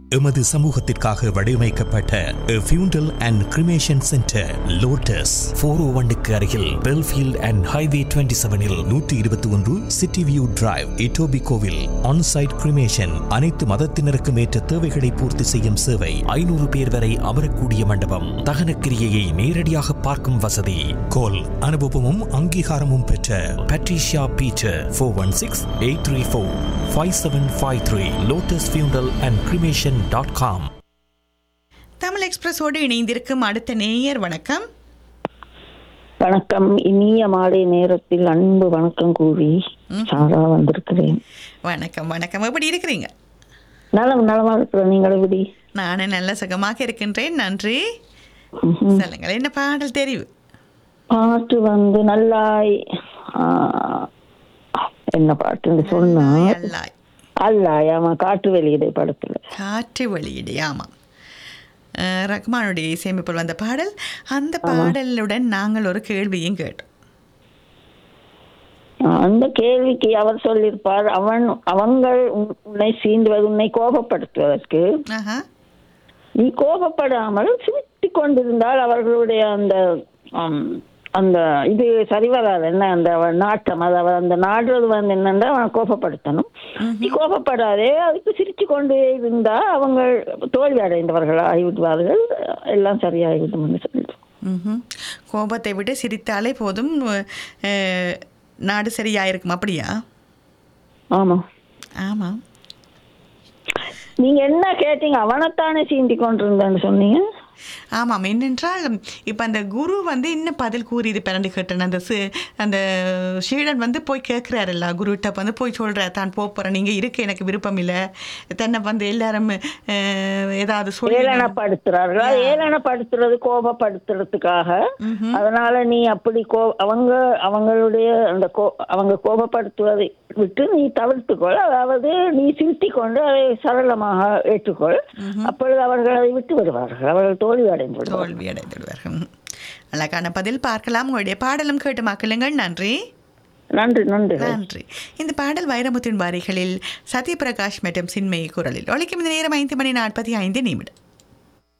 எமது சமூகத்திற்காக வடிவமைக்கப்பட்ட funeral and cremation centre lotus four oh ஒன்னுக்கு அருகில் பெல்ஃபீல்ட் அண்ட் ஹைவே டுவெண்ட்டி செவனில் நூற்றி இருபத்தி ஒன்று சிட்டி வியூ டிரைவ் இட்டோபி கோவில் ஆன்சைட் கிரிமேஷன் அனைத்து மதத்தினருக்கும் ஏற்ற தேவைகளை பூர்த்தி செய்யும் சேவை ஐநூறு பேர் வரை அமரக்கூடிய மண்டபம் தகனக்கிரியையை நேரடியாக பார்க்கும் வசதி கோல் அனுபவமும் அங்கீகாரமும் பெற்ற Patricia Beecher four one six eight three four five seven five three lotus funeral and cremation dot com Tamil எக்ஸ்பிரஸோடு இணைந்திருக்கும் அடுத்த நேயர் வணக்கம் வணக்கம் இனிய மாலை நேரத்தில் அன்பு வணக்கம் கூறி சாரா வந்திருக்கிறேன் வணக்கம் வணக்கம் எப்படி இருக்கிறீங்க நலம் நலமா இருக்கிற நீங்கள் எப்படி நானும் நல்ல சுகமாக இருக்கின்றேன் நன்றி ம்ஹும். சொல்லுங்கள் என்ன பாடல் தெரிவு பாட்டு வந்து நல்லாய் ஆ, என்ன பாட்டுன்னு சொன்னா அல்லாய் அல்லாய் ஆமா காட்டு வெளியிடை படத்துல காற்று வெளியீடு ஆமாம் அஹ், ரஹ்மானுடைய இசையமைப்பில் வந்த பாடல் அந்த பாடலுடன் நாங்கள் ஒரு கேள்வியும் கேட்டோம் ஆ, அந்த கேள்விக்கு அவர் சொல்லியிருப்பார் அவன் அவங்கள் உன்- உன்னை சீண்டுவது உன்னை கோபப்படுத்துவதற்கு ஆஹா நீ கோபப்படாமல் சிரித்து கொண்டிருந்தால் அவர்களுடைய அந்த ஆம், அந்த இது சரி வராது என்ன அந்த அவன் நாட்டம் அதாவது அந்த நாடுறது வந்து என்னன்னா அவனை கோபப்படுத்தணும் நீ கோபப்படாதே அதுக்கு சிரிச்சு கொண்டே இருந்தா அவங்க தோல்வி அடைந்தவர்கள் ஆகிவிடுவார்கள் எல்லாம் சரியாகிவிடும் சொல்லிட்டு ம்ஹும். கோபத்தை விட்டு சிரித்தாலே போதும் அஹ், நாடு சரியாயிருக்கும் அப்படியா ஆமா ஆமாம் நீங்க என்ன கேட்டீங்க அவனைத்தானே சீண்டி கொண்டிருந்தேன்னு சொன்னீங்க ஆமாம் என்னென்றால் இப்போ அந்த குரு வந்து இன்னும் பதில் கூறியது பிறண்டு கேட்டேன் அந்த சி அந்த சீடன் வந்து போய் கேட்குறாருல்ல குருகிட்ட வந்து போய் சொல்கிறார் தான் போக போகிறேன் நீங்கள் இருக்க எனக்கு விருப்பம் இல்லை தன்னை வந்து எல்லாரும் அஹ், ஏதாவது சொல்லி ஏளனப்படுத்துறார்கள் அது ஏளனப்படுத்துறது கோபப்படுத்துறதுக்காக அதனால நீ அப்படி கோ அவங்க அவங்களுடைய அந்த கோ அவங்க கோபப்படுத்துவதை விட்டு நீ தவிர்த்துக்கொள் அதாவது நீ சிரித்தி கொண்டு அதை சரளமாக ஏற்றுக்கொள் அப்பொழுது அவர்கள் அதை விட்டு விடுவார்கள் அவர்கள் தோல்வி அடைந்து விடுவார்கள் தோல்வி அடைந்துடுவார்கள் ம். அழகான பதில் பார்க்கலாம் உங்களுடைய பாடலும் கேட்டு மக்களுங்கள் நன்றி நன்றி நன்றி நன்றி இந்த பாடல் வைரமுத்தின் வாரிகளில் சத்யபிரகாஷ் மற்றும் சின்மயி குரலில் ஒழிக்கும் இந்த நேரம் ஐந்து மணி நாற்பத்தி ஐந்து நிமிடம்